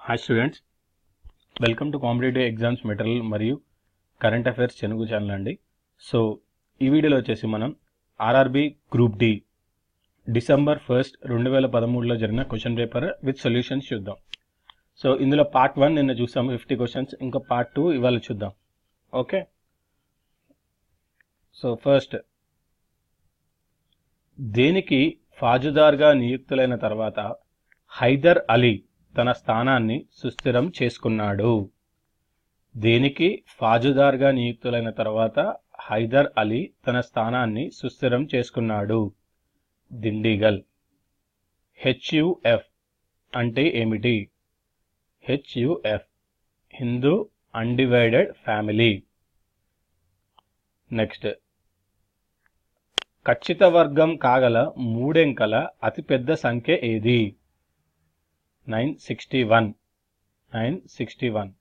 hi students welcome to competitive exams material మరియు current affairs చెనుగు channel అండి so ఈ వీడియోలో వచ్చేసి మనం RRB group D December first రెండు వేల పదమూడులో జరిగిన క్వశ్చన్ పేపర్ విత్ సొల్యూషన్స్ చూద్దాం సో ఇందులో పార్ట్ వన్ నిన్న చూసాం ఫిఫ్టీ క్వశ్చన్స్ ఇంకా పార్ట్ టూ ఇవాళ చూద్దాం ఓకే సో ఫస్ట్ దేనికి ఫాజుదార్గా నియుక్తులైన తర్వాత హైదర్ అలీ తన స్థానాన్ని సుస్థిరం చేసుకున్నాడు దేనికి ఫాజుదార్గా నియుక్తులైన తర్వాత హైదర్ అలీ తన స్థానాన్ని సుస్థిరం చేసుకున్నాడు దిండిగల్ హెచ్యుఎఫ్ అంటే ఏమిటి HUF Hindu undivided family next ఖచ్చిత వర్గం కాగల మూడెంకల అతిపెద్ద సంఖ్య ఏది nine sixty one nine sixty one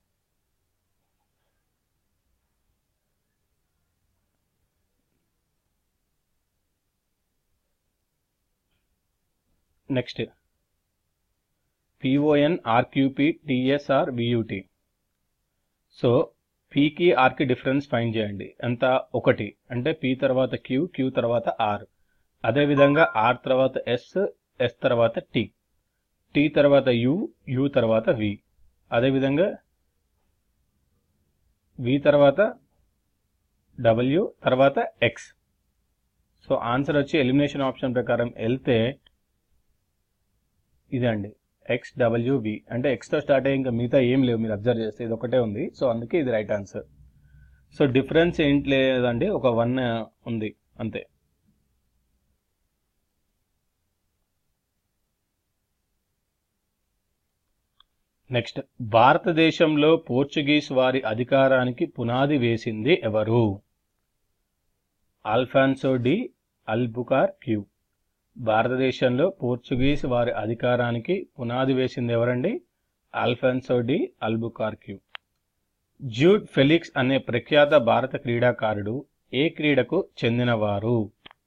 next P O N R Q P T S R V U T so పీకి ఆర్కి డిఫరెన్స్ ఫైండ్ చేయండి ఎంత ఒకటి అంటే పి తర్వాత క్యూ క్యూ తర్వాత ఆర్ అదేవిధంగా ఆర్ తర్వాత ఎస్ ఎస్ తర్వాత టి టి తర్వాత యు యు తర్వాత వి అదేవిధంగా వి తర్వాత డబ్ల్యూ తర్వాత ఎక్స్ సో ఆన్సర్ వచ్చి ఎలిమినేషన్ ఆప్షన్ ప్రకారం వెళ్తే ఇదండి ఎక్స్ డబ్ల్యూ వి అంటే ఎక్స్తో స్టార్ట్ అయ్యి ఇంకా మిగతా ఏం లేవు మీరు అబ్జర్వ్ చేస్తే ఇది ఒకటే ఉంది సో అందుకే ఇది రైట్ ఆన్సర్ సో డిఫరెన్స్ ఏంటి లేదండి ఒక వన్ ఉంది అంతే నెక్స్ట్ భారతదేశంలో పోర్చుగీస్ వారి అధికారానికి పునాది వేసింది ఎవరు ఆల్ఫాన్సో డి అల్బుకార్ క్యూ భారతదేశంలో పోర్చుగీస్ వారి అధికారానికి పునాది వేసింది ఎవరండి Alfonso de Albuquerque Jude Felix అనే ప్రఖ్యాత భారత క్రీడాకారుడు ఏ క్రీడకు చెందినవారు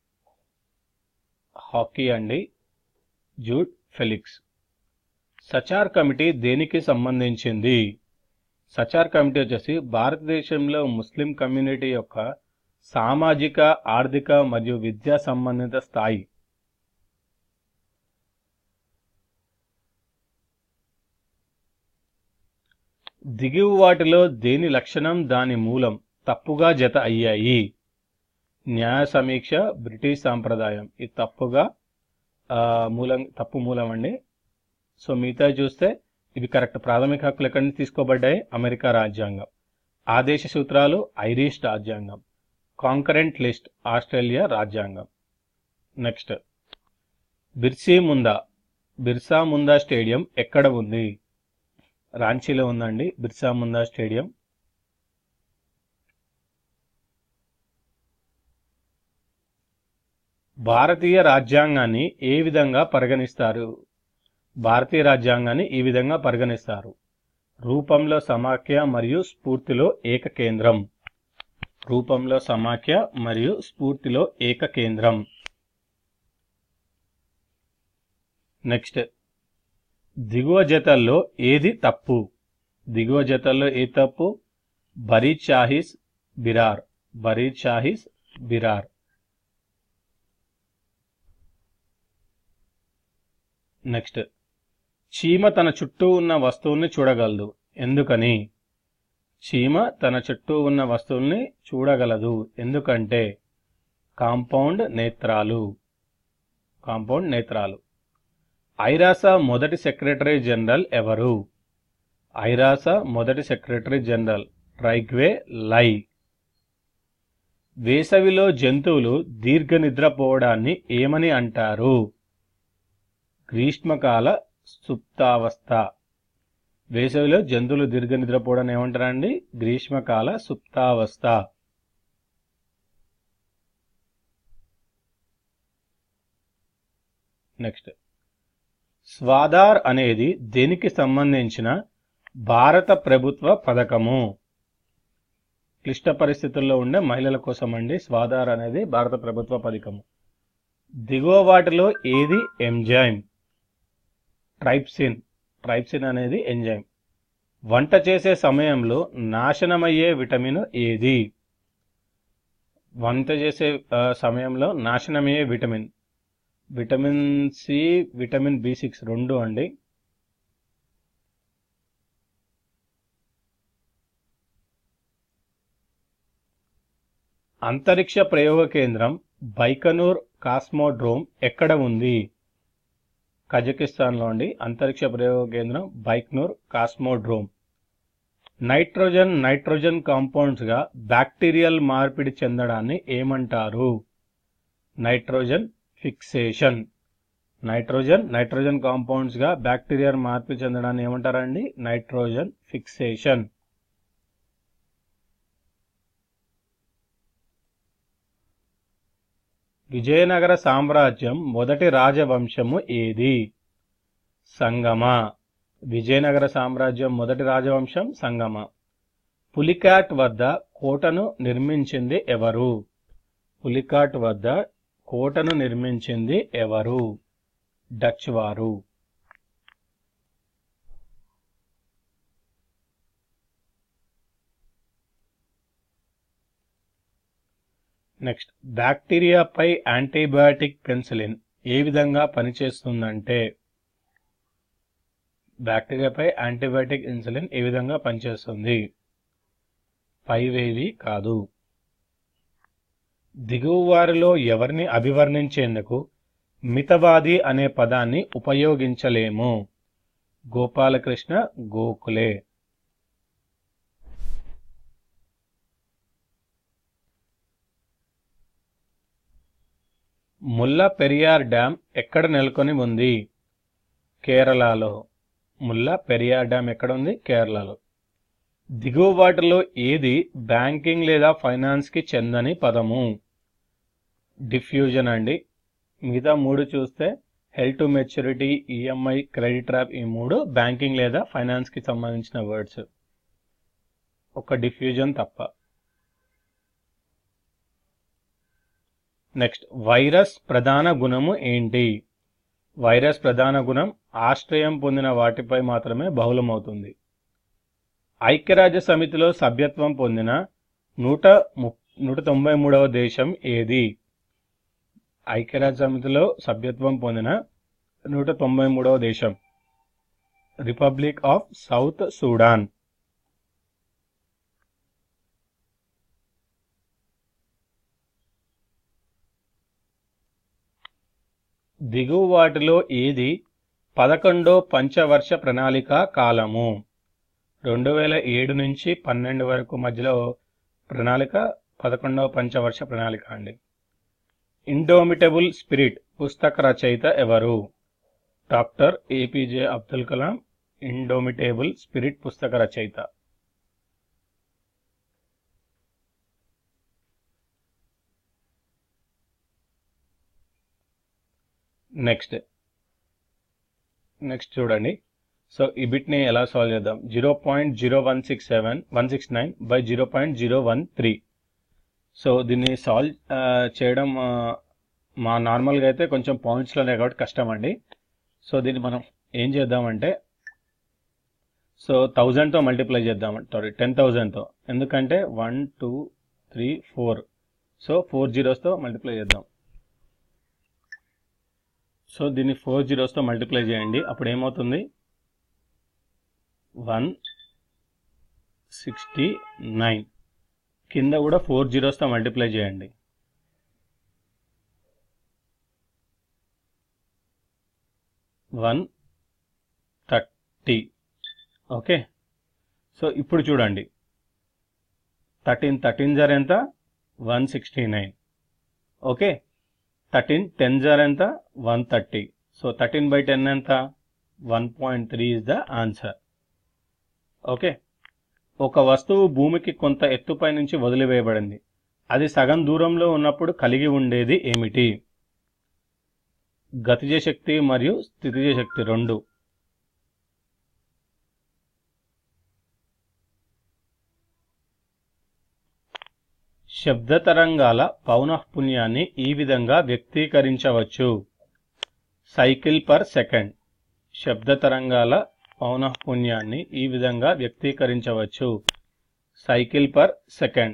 హాకీ అండి జూడ్ ఫెలిక్స్ సచార్ కమిటీ దేనికి సంబంధించింది సచార్ కమిటీ వచ్చేసి భారతదేశంలో ముస్లిం కమ్యూనిటీ యొక్క సామాజిక ఆర్థిక మరియు విద్యా సంబంధిత స్థాయి దిగువ వాటిలో దేని లక్షణం దాని మూలం తప్పుగా జత అయ్యాయి న్యాయ సమీక్ష బ్రిటిష్ సాంప్రదాయం ఇది తప్పుగా మూలం తప్పు మూలం అండి సో మిగతా చూస్తే ఇవి కరెక్ట్ ప్రాథమిక హక్కులు ఎక్కడి నుంచి తీసుకోబడ్డాయి అమెరికా రాజ్యాంగం ఆదేశ సూత్రాలు ఐరిష్ రాజ్యాంగం కాంకరెంట్ లిస్ట్ ఆస్ట్రేలియా రాజ్యాంగం నెక్స్ట్ బిర్సీ ముందా బిర్సా ముందా స్టేడియం ఎక్కడ ఉంది రాంచీలో ఉందండి బిర్సా ముందా స్టేడియం భారతీయ రాజ్యాంగాన్ని ఏ విధంగా పరిగణిస్తారు భారతీయ రాజ్యాంగాన్ని ఈ విధంగా పరిగణిస్తారు రూపంలో సమాఖ్య మరియు స్ఫూర్తిలో ఏకకేంద్రం రూపంలో సమాఖ్య మరియు స్ఫూర్తిలో ఏకకేంద్రం నెక్స్ట్ దిగువ జతల్లో ఏది తప్పు దిగువ జతల్లో ఏ తప్పు బరీద్ షాహీస్ బిరార్ బరీద్ షాహీస్ బిరార్ నెక్స్ట్ చీమ తన చుట్టూ ఉన్న వస్తువుల్ని చూడగలదు ఎందుకని చీమ తన చుట్టూ ఉన్న వస్తువుల్ని చూడగలదు ఎందుకంటే కాంపౌండ్ నేత్రాలు కాంపౌండ్ నేత్రాలు ఐరాస మొదటి సెక్రటరీ జనరల్ ఎవరు ఐరాస మొదటి సెక్రటరీ జనరల్ రైగ్వే లై వేసవిలో జంతువులు దీర్ఘ నిద్రపోవడాన్ని ఏమని అంటారు గ్రీష్మకాల సుప్తావస్థ వేసవిలో జంతువులు దీర్ఘ నిద్రపోవడం ఏమంటారండి గ్రీష్మకాల సుప్తావస్థ నెక్స్ట్ స్వాదార్ అనేది దేనికి సంబంధించిన భారత ప్రభుత్వ పథకము క్లిష్ట పరిస్థితుల్లో ఉండే మహిళల కోసం అండి స్వాదార్ అనేది భారత ప్రభుత్వ పథకము దిగువ వాటిలో ఏది ఎంజైమ్ ట్రైప్సిన్ ట్రైప్సిన్ అనేది ఎంజైమ్ వంట చేసే సమయంలో నాశనమయ్యే విటమిన్ ఏది వంట చేసే ఆ, సమయంలో నాశనమయ్యే vitamin vitamin C vitamin B six రెండు అండి అంతరిక్ష ప్రయోగ కేంద్రం బైకనూర్ కాస్మోడ్రోమ్ ఎక్కడ ఉంది కజకిస్తాన్లో అండి అంతరిక్ష ప్రయోగ కేంద్రం Baikonur cosmodrome nitrogen nitrogen compounds గా బ్యాక్టీరియల్ మార్పిడి చెందడాన్ని ఏమంటారు nitrogen fixation nitrogen nitrogen compounds గా బ్యాక్టీరియల్ మార్పిడి చెందడాన్ని ఏమంటారండి నైట్రోజన్ ఫిక్సేషన్ విజయనగర సామ్రాజ్యం మొదటి రాజవంశము ఏది సంగమ విజయనగర సామ్రాజ్యం మొదటి రాజవంశం సంగమ పులికాట్ వద్ద కోటను నిర్మించింది ఎవరు పులికాట్ వద్ద కోటను నిర్మించింది ఎవరు డచ్ వారు నెక్స్ట్ బ్యాక్టీరియాపై యాంటీబయాటిక్ పెన్సిలిన్ ఏ విధంగా పనిచేస్తుందంటే బ్యాక్టీరియాపై యాంటీబయాటిక్ ఇన్సులిన్ ఏ విధంగా పనిచేస్తుంది పైవేవి కాదు దిగువ వారిలో ఎవరిని అభివర్ణించేందుకు మితవాది అనే పదాన్ని ఉపయోగించలేము గోపాలకృష్ణ గోఖలే ముల్ల పెరియార్ డ్యాం ఎక్కడ నెలకొని ఉంది కేరళలో ముల్ల పెరియార్ డ్యాం ఎక్కడ ఉంది కేరళలో దిగువ వాటిలో ఏది బ్యాంకింగ్ లేదా ఫైనాన్స్ కి చెందని పదము డిఫ్యూజన్ అండి మిగతా మూడు చూస్తే health to maturity EMI credit trap ఈ మూడు బ్యాంకింగ్ లేదా ఫైనాన్స్ కి సంబంధించిన వర్డ్స్ ఒక డిఫ్యూజన్ తప్ప నెక్స్ట్ వైరస్ ప్రధాన గుణము ఏంటి వైరస్ ప్రధాన గుణం ఆశ్రయం పొందిన వాటిపై మాత్రమే బహుళమవుతుంది ఐక్యరాజ్య సమితిలో సభ్యత్వం పొందిన నూట ము- నూట తొంభై మూడవ దేశం ఏది ఐక్యరాజ్య సమితిలో సభ్యత్వం పొందిన నూట తొంభై మూడవ దేశం రిపబ్లిక్ ఆఫ్ సౌత్ సూడాన్ దిగువ వాటిలో ఏది పదకొండో పంచవర్ష ప్రణాళిక కాలము రెండు వేల ఏడు నుంచి పన్నెండు వరకు మధ్యలో ప్రణాళిక పదకొండవ పంచవర్ష ప్రణాళిక అండి ఇండోమిటబుల్ స్పిరిట్ పుస్తక రచయిత ఎవరు doctor APJ Abdul Kalam indomitable spirit పుస్తక రచయిత నెక్స్ట్ నెక్స్ట్ చూడండి సో ఈ బిట్ని ఎలా సాల్వ్ చేద్దాం zero point zero one six seven one six nine by zero point zero one three so దీన్ని సాల్వ్ చేయడం ఆ, మా నార్మల్గా అయితే కొంచెం పాయింట్స్లోనే కాబట్టి కష్టం అండి సో దీన్ని మనం ఏం చేద్దామంటే సో థౌజండ్తో మల్టిప్లై చేద్దాం సారీ టెన్ థౌజండ్తో ఎందుకంటే one two three four so four జీరోస్తో మల్టిప్లై చేద్దాం సో దీన్ని ఫోర్ జీరోస్తో మల్టిప్లై చేయండి అప్పుడు ఏమవుతుంది వన్ సిక్స్టీ నైన్ కింద కూడా ఫోర్ జీరోస్తో మల్టిప్లై చేయండి వన్ థర్టీ ఓకే సో ఇప్పుడు చూడండి థర్టీన్ థర్టీన్ జార్ ఎంత one sixty nine okay thirteen ten జార్ ఎంత one thirty so thirteen by ten ఎంత one point three is the answer okay ఒక వస్తువు భూమికి కొంత ఎత్తుపై నుంచి వదిలివేయబడింది అది సగం దూరంలో ఉన్నప్పుడు కలిగి ఉండేది ఏమిటి గతిజ శక్తి మరియు స్థితిజ శక్తి రెండు శబ్ద తరంగాల పౌనఃపున్యాన్ని ఈ విధంగా వ్యక్తీకరించవచ్చు సైకిల్ పర్ సెకండ్ శబ్ద తరంగాల పౌనఃపున్యాన్ని ఈ విధంగా వ్యక్తీకరించవచ్చు సైకిల్ పర్ సెకండ్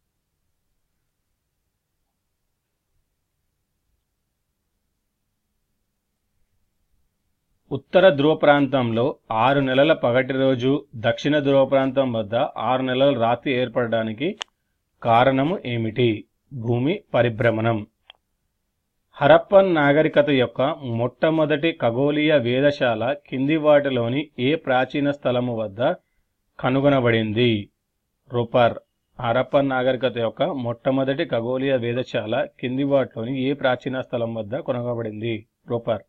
ఉత్తర ధ్రువ ప్రాంతంలో ఆరు నెలల పగటి రోజు దక్షిణ ధ్రువ ప్రాంతం వద్ద ఆరు నెలల రాత్రి ఏర్పడడానికి కారణము ఏమిటి భూమి పరిభ్రమణం హరప్పన్ నాగరికత యొక్క మొట్టమొదటి ఖగోళీయ వేధశాల కింది వాటిలోని ఏ ప్రాచీన స్థలము వద్ద కనుగొనబడింది రూపర్ హరప్పన్ నాగరికత యొక్క మొట్టమొదటి ఖగోళీయ వేధశాల కింది వాటిలోని ఏ ప్రాచీన స్థలం వద్ద కనుగొనబడింది రూపర్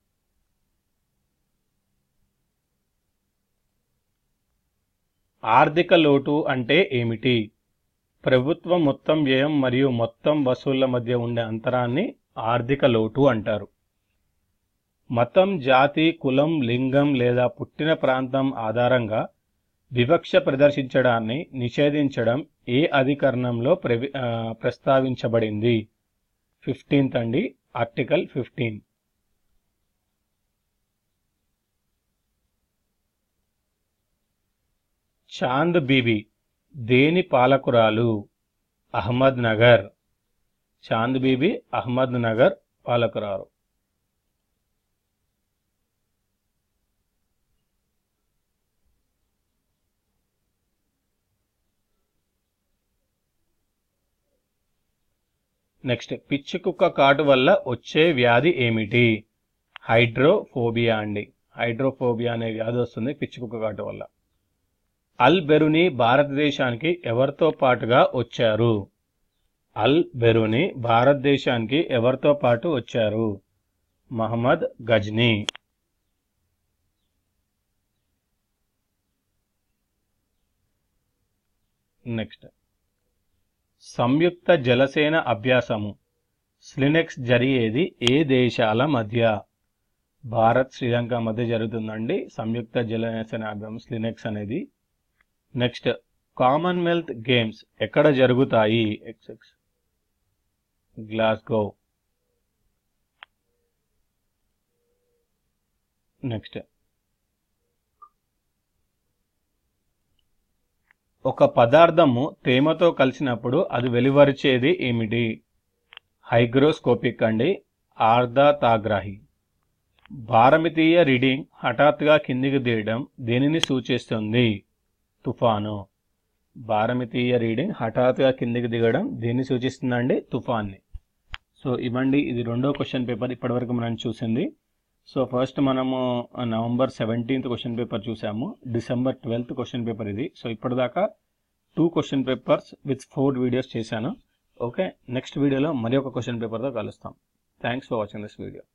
ఆర్థిక లోటు అంటే ఏమిటి ప్రభుత్వ మొత్తం వ్యయం మరియు మొత్తం వసూళ్ల మధ్య ఉండే అంతరాన్ని ఆర్థిక లోటు అంటారు మతం జాతి కులం లింగం లేదా పుట్టిన ప్రాంతం ఆధారంగా వివక్ష ప్రదర్శించడాన్ని నిషేధించడం ఏ అధికరణంలో ప్రవి ఆ, ప్రస్తావించబడింది ఫిఫ్టీన్త్ అండి ఆర్టికల్ ఫిఫ్టీన్ చాంద్ బీబీ దేని పాలకురాలు అహ్మద్ నగర్ చాంద్ బీబీ అహ్మద్ నగర్ పాలకురాలు నెక్స్ట్ పిచ్చి కుక్క కాటు వల్ల వచ్చే వ్యాధి ఏమిటి హైడ్రోఫోబియా అండి హైడ్రోఫోబియా అనే వ్యాధి వస్తుంది పిచ్చి కుక్క కాటు వల్ల అల్ బెరుని భారతదేశానికి ఎవరితో పాటుగా వచ్చారు అల్ బెరుని భారతదేశానికి ఎవరితో పాటు వచ్చారు మహమ్మద్ గజ్నీ నెక్స్ట్ సంయుక్త జలసేన అభ్యాసము స్లినెక్స్ జరిగేది ఏ దేశాల మధ్య భారత్ శ్రీలంక మధ్య జరుగుతుందండి సంయుక్త జలసేన అభ్యాసం స్లినెక్స్ అనేది నెక్స్ట్ కామన్వెల్త్ గేమ్స్ ఎక్కడ జరుగుతాయి ఎక్స్ఎక్స్ గ్లాస్గో నెక్స్ట్ ఒక పదార్థము తేమతో కలిసినప్పుడు అది వెలువరిచేది ఏమిటి హైగ్రోస్కోపిక్ అండి ఆర్ధాతాగ్రాహి భారమితీయ రీడింగ్ హఠాత్తుగా కిందికి దిగడం దేనిని సూచిస్తుంది తుఫాను భారమితీయ రీడింగ్ హఠాత్తుగా కిందికి దిగడం దేన్ని సూచిస్తుందండి తుఫాన్ని సో ఇవ్వండి ఇది రెండో క్వశ్చన్ పేపర్ ఇప్పటివరకు మనం చూసింది సో ఫస్ట్ మనము నవంబర్ సెవెంటీన్త్ క్వశ్చన్ పేపర్ చూసాము డిసెంబర్ ట్వెల్త్ క్వశ్చన్ పేపర్ ఇది సో ఇప్పటిదాకా two question papers with four videos చేశాను ఓకే నెక్స్ట్ వీడియోలో మరి ఒక క్వశ్చన్ పేపర్తో కలుస్తాం thanks for watching this video